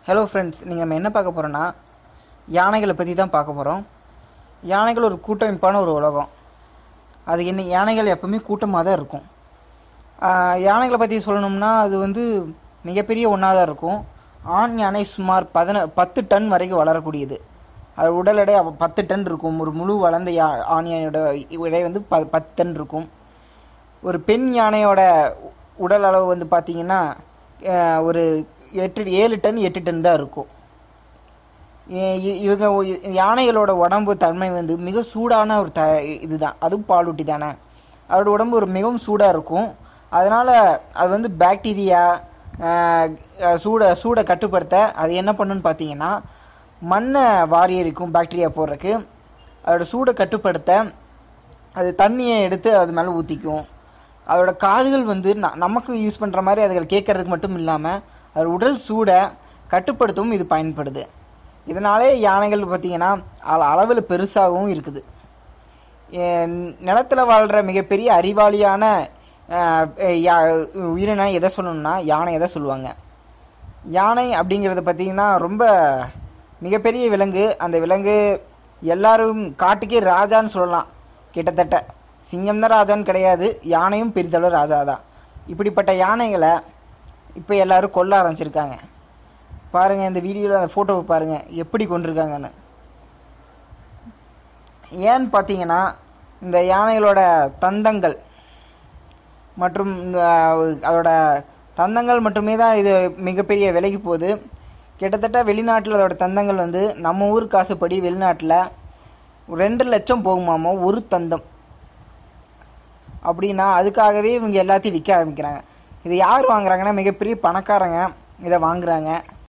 hello friends நீங்கள் நம்ம என்ன பார்க்க போகிறோன்னா யானைகளை பற்றி தான் பார்க்க போகிறோம் யானைகள் ஒரு கூட்டமைப்பான ஒரு உலகம் அது என்ன யானைகள் எப்பவுமே கூட்டமாக தான் இருக்கும் ஆஹ் யானைகளை பற்றி சொல்லணும்னா அது வந்து மிகப்பெரிய ஒன்றா தான் இருக்கும் ஆண் யானை சுமார் பதின பத்து டன் வரைக்கும் வளரக்கூடியது அது உடல் எடை அப்ப பத்து டன் இருக்கும் ஒரு முழு வளர்ந்த யா ஆண் யானையோட எடை வந்து ப பத்து டன் இருக்கும் ஒரு பெண் யானையோட உடல் அளவு வந்து பார்த்தீங்கன்னா அஹ், ஒரு எட்டு ஏழு டன் எட்டு டன் தான் இருக்கும் இ- இ- இவங்க ஒ- யானைகளோட உடம்பு தன்மை வந்து மிக சூடான ஒரு த இதுதான் அதுவும் பாலூட்டி தானே அதோட உடம்பு ஒரு மிகவும் சூடாக இருக்கும் அதனால் அது வந்து பாக்டீரியா சூடை சூடை கட்டுப்படுத்த அது என்ன பண்ணுன்னு பார்த்தீங்கன்னா மண்ணை வாரி இருக்கும் பாக்டீரியா போடுறதுக்கு அதோட சூடை கட்டுப்படுத்த அது தண்ணியை எடுத்து அது மேலே ஊற்றிக்கும் அதோட காதுகள் வந்து ந- நமக்கு யூஸ் பண்ணுற மாதிரி அதுகள் கேட்கறதுக்கு மட்டும் இல்லாமல் அதோட உடல் சூடை கட்டுப்படுத்தவும் இது பயன்படுது இதனாலே யானைகள் பார்த்திங்கன்னா அளவில் பெருசாகவும் இருக்குது நிலத்தில் வாழ்கிற மிகப்பெரிய அறிவாளியான அஹ், யா- உயிரினம் எதை சொல்லணும்னா யானை எதை சொல்லுவாங்க யானை அப்படிங்கிறது பார்த்திங்கன்னா ரொம்ப மிகப்பெரிய விலங்கு அந்த விலங்கு எல்லாரும் காட்டுக்கே ராஜான்னு சொல்லலாம் கிட்டத்தட்ட சிங்கம் தான் ராஜான்னு கிடையாது யானையும் பெரிதளவு ராஜா தான் இப்படிப்பட்ட யானைகளை இப்போ எல்லாரும் கொல்ல ஆரம்பிச்சிருக்காங்க பாருங்கள் இந்த வீடியோவில் அந்த ஃபோட்டோவை பாருங்கள் எப்படி கொண்டிருக்காங்கன்னு ஏன்னு பார்த்தீங்கன்னா இந்த யானைகளோட தந்தங்கள் மற்றும் அஹ், அதோட தந்தங்கள் மட்டுமே தான் இது மிகப்பெரிய விலைக்கு போகுது கிட்டத்தட்ட வெளிநாட்டில் அதோட தந்தங்கள் வந்து நம்ம ஊர் காசுப்படி வெளிநாட்டில் ரெண்டு லட்சம் போகுமாமோ ஒரு தந்தம் அப்படின்னா அதுக்காகவே இவங்க எல்லாத்தையும் விற்க ஆரம்பிக்கிறாங்க இது யார் வாங்குறாங்கன்னா மிகப்பெரிய பணக்காரங்க இதை வாங்குறாங்க